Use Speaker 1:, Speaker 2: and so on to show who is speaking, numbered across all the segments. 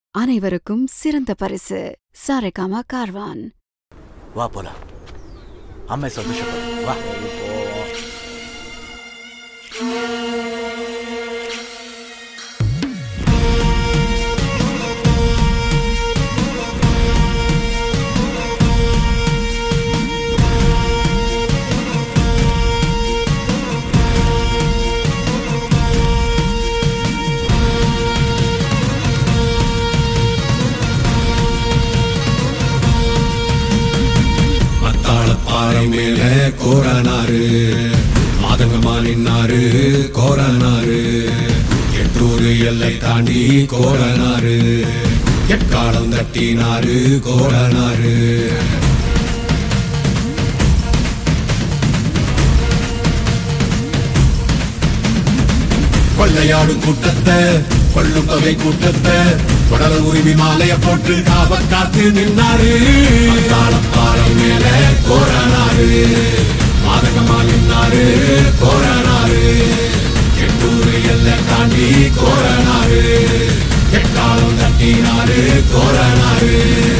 Speaker 1: அனைவருக்கும் சிறந்த பரிசு சாரேகாமா கார்வான்
Speaker 2: வா போலாம் அம்மை சந்தோஷப்படும் வா
Speaker 3: மத்தாள பாறை மேல கோரானாரு மாதங்கமா நின்னாரு கோரானாரு எட்டூரு எல்லை தாண்டி கோரானாரு எக்காலம் தட்டினாரு கோரானாரு கொள்ளையாடும் கூட்டத்தை கொள்ளும் தொகை கூட்டத்தை உடல உரிமை மாலைய போட்டு காவ காத்து நின்னாரு தாளப்பாறை மேல கோரானாரு மாதகமா நின்னாரு கோரானாரு எட்டூரு எல்லை தாண்டி கோரானாரு எட்டாலம் தட்டினாரு கோரானாரு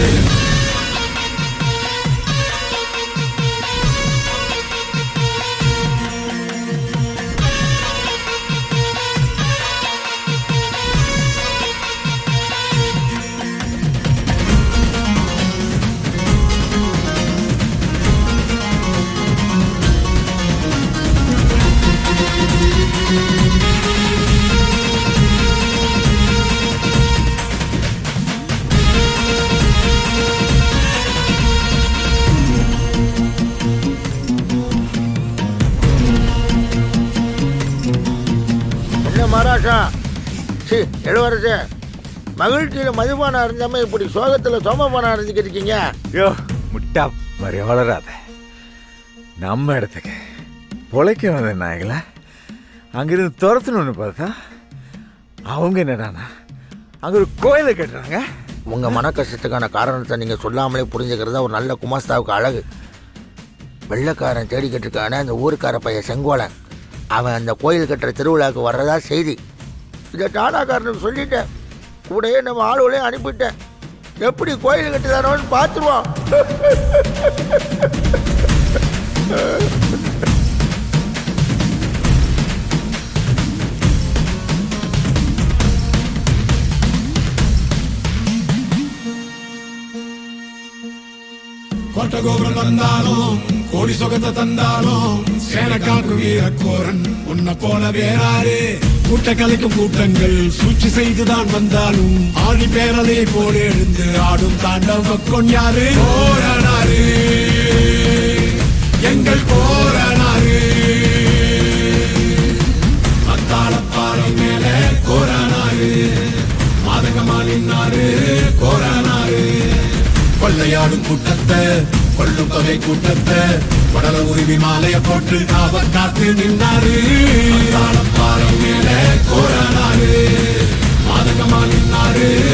Speaker 4: என்ன மகாராஷா சி இளவரசே மகிழ்ச்சியில் மதுபானம் இருந்தமே இப்படி சோகத்தில் சோமபானம் இருந்துக்கிட்டு இருக்கீங்க
Speaker 5: யோ முட்டா மாதிரி வளராத நம்ம இடத்துக்கு பொழைக்க வந்த நாய்கள அங்கிருந்து துரத்தணும்னு பார்த்தா அவங்க என்னடானா அங்க ஒரு கோயிலை கட்டுறாங்க
Speaker 4: உங்கள் மன கஷ்டத்துக்கான காரணத்தை நீங்கள் சொல்லாமலே புரிஞ்சுக்கிறது தான் ஒரு நல்ல குமாஸ்தாவுக்கு அழகு வெள்ளைக்காரன் தேடிக்கிட்டு இருக்கான அந்த ஊருக்கார பையன் செங்கோலன் அவன் அந்த கோயில் கட்டுற திருவிழாவுக்கு வர்றதா செய்தி இதை டாடாக்காரனுக்கு சொல்லிட்டேன் கூடயே நம்ம ஆளுகளையும் அனுப்பிட்டேன் எப்படி கோயில் கட்டுதானோன்னு பார்த்துருவோம்
Speaker 3: கோட்டை கோபுரம் தந்தாலும் கோடி சொகத்தை தந்தாலும் சேனக்காக்கு வீரக்கோரன் உன்னை போல வேறாரு கூட்ட கலைக்கும் கூட்டங்கள் சூழ்ச்சி செய்துதான் வந்தாலும் ஆணி பேரலை போல எழுந்து ஆடும் தாண்டவ கொண்டாரு கோரனாரு எங்கள் கோரனாரு மத்தாளப்பாறை மேல கோரானாரு மாதகமா நின்னாரு கோரானாரு கொள்ளையாடும் கூட்டத்தை கொள்ளும் தொகை கூட்டத்தை உடல உரிமை மாலைய போட்டு காவ காத்து நின்னாரு தாளப்பாறை மேல கோரானாரு மாதகமா நின்னாரு